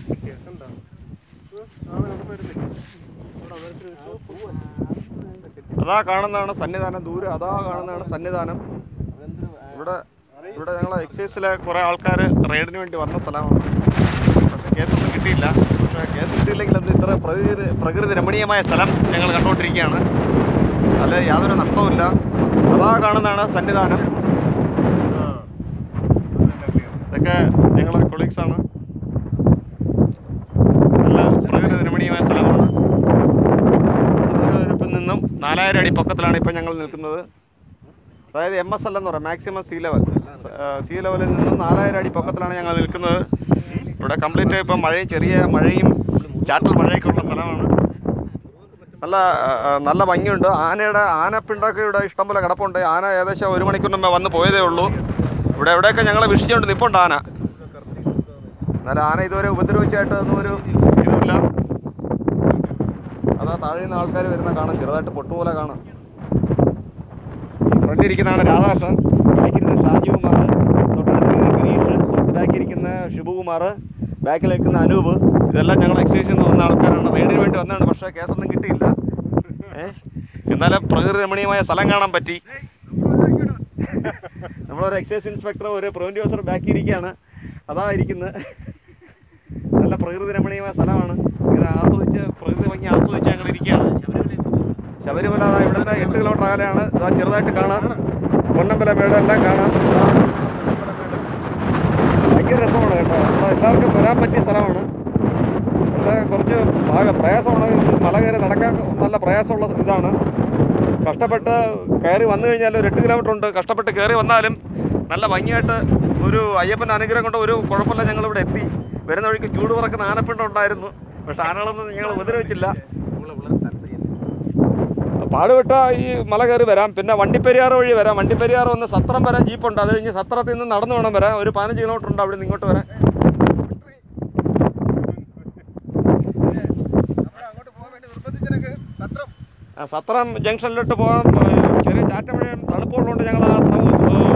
അതാ കാണുന്നതാണ് സന്നിധാനം ദൂരെ അതാ കാണുന്നതാണ് സന്നിധാനം ഇവിടെ ഇവിടെ ഞങ്ങൾ എക്സൈസിലെ കുറേ ആൾക്കാർ റെയ്ഡിന് വേണ്ടി വന്ന സ്ഥലമാണ് പക്ഷേ കേസൊന്നും കിട്ടിയില്ല പക്ഷേ കേസ് കിട്ടിയില്ലെങ്കിൽ അത് ഇത്ര പ്രകൃതി പ്രകൃതി രമണീയമായ സ്ഥലം ഞങ്ങൾ കണ്ടുകൊണ്ടിരിക്കുകയാണ് അതിൽ യാതൊരു നഷ്ടവുമില്ല അതാ കാണുന്നതാണ് സന്നിധാനം ഇതൊക്കെ ഞങ്ങളെ കൊളീഗ്സാണ് നല്ല പ്രകൃതി രമണീയമായ സ്ഥലമാണ് സമുദ്രനിരപ്പിൽ നിന്നും നാലായിരം അടി പൊക്കത്തിലാണ് ഇപ്പം ഞങ്ങൾ നിൽക്കുന്നത് അതായത് എം എസ് എൽ എന്ന് പറയാം മാക്സിമം സീ ലെവൽ സീ ലെവലിൽ നിന്നും നാലായിരം അടി പൊക്കത്തിലാണ് ഞങ്ങൾ നിൽക്കുന്നത് ഇവിടെ കംപ്ലീറ്റ് ഇപ്പം മഴയും ചെറിയ മഴയും ചാറ്റൽ മഴയൊക്കെ ഉള്ള സ്ഥലമാണ് നല്ല ആ, നല്ല ഭംഗിയുണ്ട് ആനയുടെ ആനപ്പിണ്ടൊക്കെ ഇവിടെ ഇഷ്ടംപോലെ കിടപ്പുണ്ട് ആന ഏകദേശം ഒരു മണിക്കൂർ മുമ്പേ വന്ന് പോയതേ ഉള്ളൂ ഇവിടെ എവിടെയൊക്കെ ഞങ്ങൾ വീക്ഷിച്ചുകൊണ്ട് നിൽപ്പുണ്ട് ആന എന്നാലും ആന ഇതുവരെ ഉപദ്രവിച്ചായിട്ട് ഒന്നും ഒരു ഇതുമില്ല അതാ താഴെ നിന്ന് ആൾക്കാർ വരുന്ന കാണാം ചെറുതായിട്ട് പൊട്ടുപോലെ കാണാം ഫ്രണ്ടിൽ ഇരിക്കുന്നതാണ് രാധാകൃഷ്ണൻ ബാക്കിലിരിക്കുന്ന ഷാജികുമാർ തൊട്ടടുത്തിരിക്കുന്ന ഗിരീഷ് തൊട്ട് ബാക്കിലിരിക്കുന്ന ഷിബുകുമാർ ബാക്കിൽ നിൽക്കുന്ന അനൂപ് ഇതെല്ലാം ഞങ്ങൾ എക്സൈസിൽ നിന്ന് വന്ന ആൾക്കാരാണ് റെയ്ഡിന് വേണ്ടി വന്നതാണ് പക്ഷേ കേസൊന്നും കിട്ടിയില്ല ഏ എന്നാലും പ്രകൃതി രമണീയമായ സ്ഥലം കാണാൻ പറ്റി നമ്മളൊരു എക്സൈസ് ഇൻസ്പെക്ടർ ഒരു പ്രിവൻറ്റ് ഓഫീസർ ബാക്കി ഇരിക്കുകയാണ് അതാ ഇരിക്കുന്നത് നല്ല പ്രകൃതി രമണീയമായ സ്ഥലമാണ് ഇങ്ങനെ ആസ്വദിച്ച് പ്രകൃതി ഭംഗി ആസ്വദിച്ച് ഞങ്ങൾ ഇരിക്കുകയാണ് ശബരിമല അതാ ഇവിടുന്ന് എട്ട് കിലോമീറ്റർ അകലെയാണ് ഇതാ ചെറുതായിട്ട് കാണാം പൊന്നമ്പല മേട് എല്ലാം കാണാം ഇതാ പൊന്നമ്പല മേട്. ഭയങ്കര രസമാണ് കേട്ടോ അപ്പോൾ എല്ലാവർക്കും വരാൻ പറ്റിയ സ്ഥലമാണ് പക്ഷേ കുറച്ച് ആകെ പ്രയാസമാണ് ഇത് മല കയറി നടക്കാൻ നല്ല പ്രയാസമുള്ള ഇതാണ് കഷ്ടപ്പെട്ട് കയറി വന്നു കഴിഞ്ഞാൽ ഒരു എട്ട് കിലോമീറ്റർ ഉണ്ട് കഷ്ടപ്പെട്ട് കയറി വന്നാലും നല്ല ഭംഗിയായിട്ട് ഒരു അയ്യപ്പൻ്റെ അനുഗ്രഹം കൊണ്ട് ഒരു കുഴപ്പമില്ല ഞങ്ങളിവിടെ എത്തി വരുന്ന വഴിക്ക് ചൂട് പറക്കുന്ന ആനപ്പിണ്ടം ഉണ്ടായിരുന്നു പക്ഷെ ആനകളൊന്നും ഞങ്ങൾ ഉപദ്രവിച്ചില്ല പാടുവിട്ട ഈ മല കയറി വരാം പിന്നെ വണ്ടിപ്പെരിയാർ വഴി വരാം വണ്ടിപ്പെരിയാർ വന്ന് സത്രം വരാൻ ജീപ്പുണ്ട് അത് കഴിഞ്ഞ് സത്രത്തിൽ നിന്ന് നടന്നു വേണം വരാൻ ഒരു പതിനഞ്ച് കിലോമീറ്റർ ഉണ്ട് അവിടെ നിന്ന് ഇങ്ങോട്ട് വരാൻ ആ, സത്രം ജംഗ്ഷനിലോട്ട് പോകാൻ ഏ, ചെറിയ ചാറ്റമഴയും തണുപ്പുള്ളതുകൊണ്ട് ഞങ്ങൾ ആ സ്ഥലം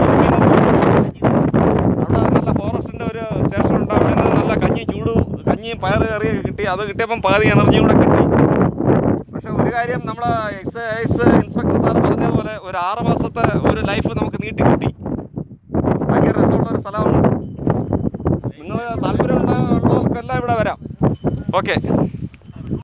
അവിടെ നല്ല ഫോറസ്റ്റിൻ്റെ ഒരു സ്റ്റേഷൻ ഉണ്ട് അവിടെ നിന്ന് നല്ല കഞ്ഞി ചൂട് കഞ്ഞിയും പയറ് കറിയൊക്കെ കിട്ടി അത് കിട്ടിയപ്പം പകുതി എനർജിയും കൂടെ കിട്ടി പക്ഷെ ഒരു കാര്യം നമ്മളെ എക്സൈസ് ഇൻസ്പെക്ടർ സാർ പറഞ്ഞ പോലെ ഒരു ആറ് മാസത്തെ ഒരു ലൈഫ് നമുക്ക് നീട്ടി കിട്ടി ഭയങ്കര രസമുള്ള ഒരു സ്ഥലമാണ് നിങ്ങൾ താല്പര്യമുള്ള ഉള്ളവർക്കെല്ലാം ഇവിടെ വരാം ഓക്കെ